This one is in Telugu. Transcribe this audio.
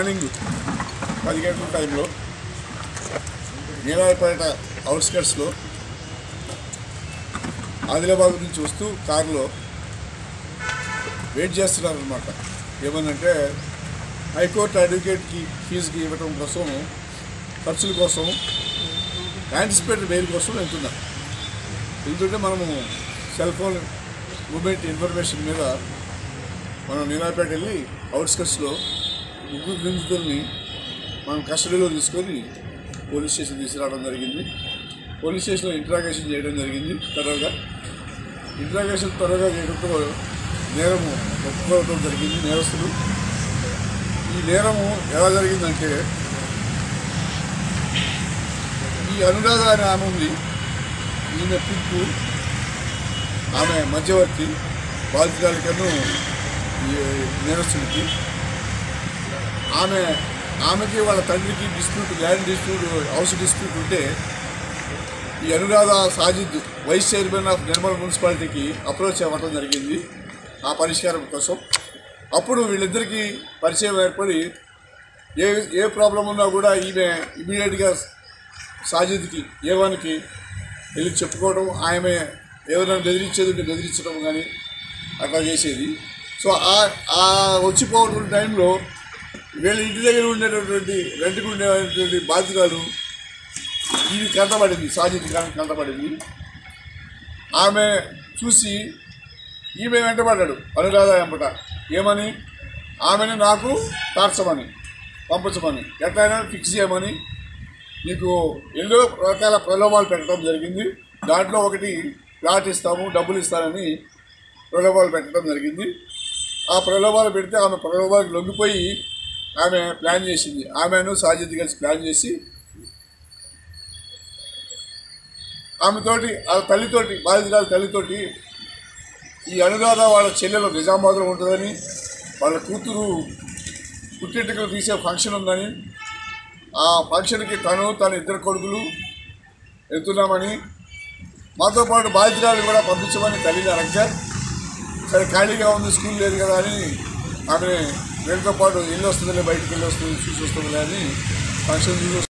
మార్నింగ్ పది గంటల టైంలో నీలాయపేట అవుట్స్కట్స్లో ఆదిలాబాద్ నుంచి వస్తూ కారులో వెయిట్ చేస్తున్నారనమాట ఏమనంటే హైకోర్టు అడ్వకేట్కి ఫీజుకి ఇవ్వటం కోసం ఖర్చుల కోసం యాంటిసిపేటెడ్ బెయిల్ కోసం వెళ్తున్నా వెళ్తుంటే మనము సెల్ ఫోన్ మూమెంట్ ఇన్ఫర్మేషన్ మీద మనం నీలాపేట వెళ్ళి అవుట్స్కట్స్లో ముగ్గురు నిందితుల్ని మనం కస్టడీలో తీసుకొని పోలీస్ స్టేషన్ తీసుకురావడం జరిగింది పోలీస్ స్టేషన్లో ఇంట్రాగేషన్ చేయడం జరిగింది త్వరగా ఇంట్రాగేషన్ త్వరగా చేయడంతో నేరము ఒప్పుకోవడం జరిగింది నేరస్తులు ఈ నేరము ఎలా జరిగిందంటే ఈ అనురాధ అనే ఆమె ఉంది ఈమె పిక్కు ఆమె మధ్యవర్తి బాధితురాలికను ఈ నేరస్తుడికి ఆమె ఆమెకి వాళ్ళ తండ్రికి dispute land dispute house dispute ఉంటే ఈ Anuradha Sajid vice chairman of Nirmal మున్సిపాలిటీకి అప్రోచ్ అవ్వడం జరిగింది ఆ పరిష్కారం కోసం అప్పుడు వీళ్ళిద్దరికీ పరిచయం ఏర్పడి ఏ ఏ ప్రాబ్లం ఉన్నా కూడా ఈమె ఇమీడియట్గా సాజిద్కి ఏవానికి వెళ్ళి చెప్పుకోవడం ఆమె ఎవరైనా బెదిరించేది ఉంటే బెదిరించడం కానీ అట్లా చేసేది సో ఆ- ఆ వచ్చిపోవడం టైంలో వీళ్ళ ఇంటి దగ్గర ఉండేటటువంటి రెంట్కి ఉండేటువంటి బాధితురాలు ఇది కంటపడింది సాజిద్ ఖాన్ కంటపడింది ఆమె చూసి ఈమె వెంటబడ్డాడు అనురాధ వెంపట ఏమని ఆమెని నాకు తార్చమని పంపించమని ఎట్లయినా ఫిక్స్ చేయమని నీకు ఎన్నో రకాల ప్రలోభాలు పెట్టడం జరిగింది దాంట్లో ఒకటి ప్లాట్ ఇస్తాము డబ్బులు ఇస్తానని ప్రలోభాలు పెట్టడం జరిగింది ఆ ప్రలోభాలు పెడితే ఆమె ప్రలోభాలకు లొంగిపోయి ఆమె ప్లాన్ చేసింది ఆమెను సాజిద్ కలిసి ప్లాన్ చేసి ఆమెతోటి ఆ తల్లితోటి బాధితురాల తల్లితోటి ఈ అనురాధ వాళ్ళ చెల్లెలు నిజామాబాద్లో ఉంటుందని వాళ్ళ కూతురు పుట్టింటికలు తీసే ఫంక్షన్ ఉందని ఆ ఫంక్షన్కి తను తన ఇద్దరు కొడుకులు వెళ్తున్నామని మాతో పాటు బాధితురాలు కూడా పంపించమని తల్లిని అడగగా సరే ఖాళీగా ఉంది స్కూల్ లేదు కదా అని ఆమె వీళ్ళతో పాటు వెళ్ళి వస్తుందిలే బయటికి వెళ్ళి వస్తుంది చూసి వస్తుందిలే అని ఫంక్షన్ చూసి